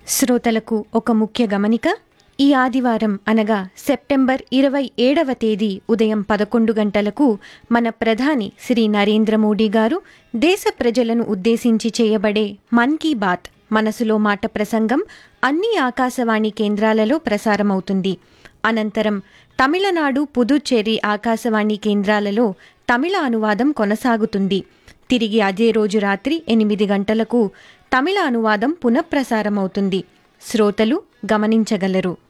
శ్రోతలకు ఒక ముఖ్య గమనిక ఈ ఆదివారం అనగా సెప్టెంబర్ ఇరవై ఏడవ తేదీ ఉదయం పదకొండు గంటలకు మన ప్రధాని శ్రీ నరేంద్ర మోడీ గారు దేశ ప్రజలను ఉద్దేశించి చేయబడే మన్ కీ బాత్ మనసులో మాట ప్రసంగం అన్ని ఆకాశవాణి కేంద్రాలలో ప్రసారమవుతుంది అనంతరం తమిళనాడు పుదుచ్చేరి ఆకాశవాణి కేంద్రాలలో తమిళ అనువాదం కొనసాగుతుంది తిరిగి అదే రోజు రాత్రి ఎనిమిది గంటలకు తమిళ అనువాదం పునఃప్రసారమవుతుంది శ్రోతలు గమనించగలరు